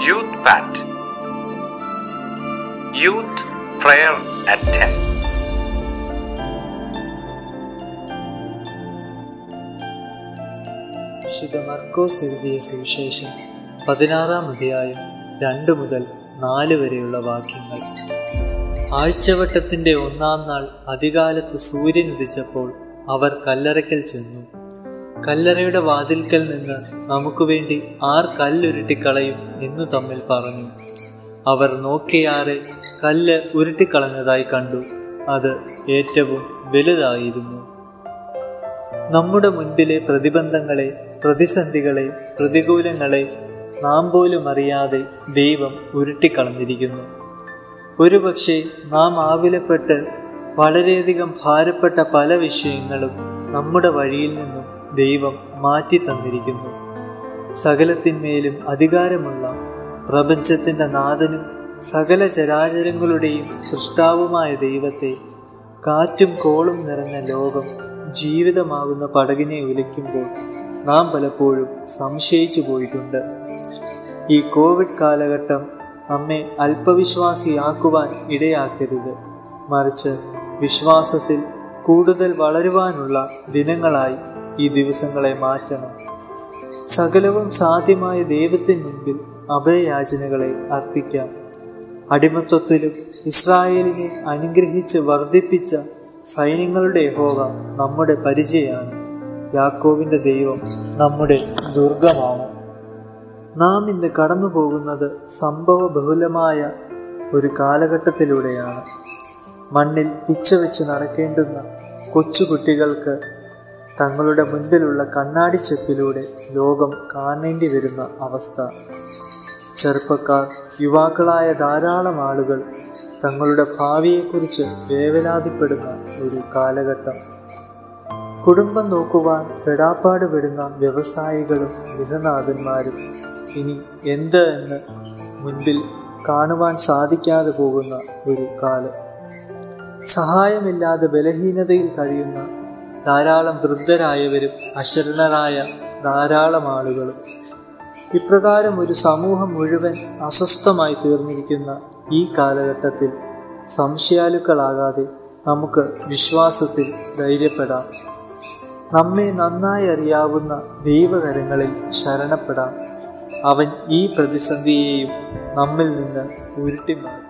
Youth Pat Youth Prayer at 10 വിശുദ്ധ മർക്കോസ് എഴുതിയ സുവിശേഷം പതിനാറാം അധ്യായം രണ്ട് മുതൽ നാല് വരെയുള്ള വാക്യങ്ങൾ ആഴ്ചവട്ടത്തിന്റെ ഒന്നാം നാൾ അധികാലത്ത് സൂര്യൻ ഉദിച്ചപ്പോൾ അവർ കല്ലറയ്ക്കൽ ചെന്നു കല്ലറയുടെ വാതിൽക്കൽ നിന്ന് നമുക്ക് വേണ്ടി ആർ കല്ലുരുട്ടിക്കളയും എന്നു തമ്മിൽ പറഞ്ഞു അവർ നോക്കിയാറെ കല്ല് ഉരുട്ടിക്കളഞ്ഞതായി കണ്ടു അത് ഏറ്റവും വലുതായിരുന്നു നമ്മുടെ മുൻപിലെ പ്രതിബന്ധങ്ങളെ പ്രതിസന്ധികളെ പ്രതികൂലങ്ങളെ നാം പോലും അറിയാതെ ദൈവം ഉരുട്ടിക്കളഞ്ഞിരിക്കുന്നു ഒരുപക്ഷെ നാം ആവിലപ്പെട്ട് വളരെയധികം ഭാരപ്പെട്ട പല വിഷയങ്ങളും നമ്മുടെ വഴിയിൽ നിന്നും ദൈവം മാറ്റി തന്നിരിക്കുന്നു സകലത്തിന്മേലും അധികാരമുള്ള പ്രപഞ്ചത്തിന്റെ നാഥനും സകല ചരാചരങ്ങളുടെയും സൃഷ്ടാവുമായ ദൈവത്തെ കാറ്റും കോളും നിറഞ്ഞ ലോകം ജീവിതമാകുന്ന പടകിനെ ഉലയ്ക്കുമ്പോൾ നാം പലപ്പോഴും സംശയിച്ചു പോയിട്ടുണ്ട് ഈ കോവിഡ് കാലഘട്ടം നമ്മെ അല്പവിശ്വാസിയാക്കുവാൻ ഇടയാക്കരുത് മറിച്ച് വിശ്വാസത്തിൽ കൂടുതൽ വളരുവാനുള്ള ദിനങ്ങളായി ഈ ദിവസങ്ങളെ മാറ്റണം സകലവും സാധ്യമായ ദൈവത്തിന് മുൻപിൽ അഭയയാചനകളെ അർപ്പിക്കാം അടിമത്വത്തിലും ഇസ്രായേലിനെ അനുഗ്രഹിച്ച് വർദ്ധിപ്പിച്ച സൈന്യങ്ങളുടെ യഹോവ നമ്മുടെ പരിചയമാണ് യാക്കോവിന്റെ ദൈവം നമ്മുടെ ദുർഗമാണ് നാം ഇന്ന് കടന്നു പോകുന്നത് സംഭവ ബഹുലമായ ഒരു കാലഘട്ടത്തിലൂടെയാണ് മണ്ണിൽ പിച്ച വെച്ച് നടക്കേണ്ടുന്ന കൊച്ചുകുട്ടികൾക്ക് തങ്ങളുടെ മുൻപിലുള്ള കണ്ണാടി ചെപ്പിലൂടെ ലോകം കാണേണ്ടി വരുന്ന അവസ്ഥ ചെറുപ്പക്കാർ യുവാക്കളായ ധാരാളം ആളുകൾ തങ്ങളുടെ ഭാവിയെക്കുറിച്ച് വേവലാതിപ്പെടുന്ന ഒരു കാലഘട്ടം കുടുംബം നോക്കുവാൻ പെടാപ്പാട് പെടുന്ന വ്യവസായികളും ഗൃഹനാഥന്മാരും ഇനി എന്ത് എന്ന് മുൻപിൽ കാണുവാൻ സാധിക്കാതെ പോകുന്ന ഒരു കാലം സഹായമില്ലാതെ ബലഹീനതയിൽ കഴിയുന്ന ധാരാളം വൃദ്ധരായവരും അശരണരായ ധാരാളം ആളുകളും ഇപ്രകാരം ഒരു സമൂഹം മുഴുവൻ അസ്വസ്ഥമായി തീർന്നിരിക്കുന്ന ഈ കാലഘട്ടത്തിൽ സംശയാലുക്കളാകാതെ നമുക്ക് വിശ്വാസത്തിൽ ധൈര്യപ്പെടാം നമ്മെ നന്നായി അറിയാവുന്ന ദൈവകരങ്ങളിൽ ശരണപ്പെടാം അവൻ ഈ പ്രതിസന്ധിയെയും നമ്മിൽ നിന്ന് ഉരുട്ടിമാറ്റും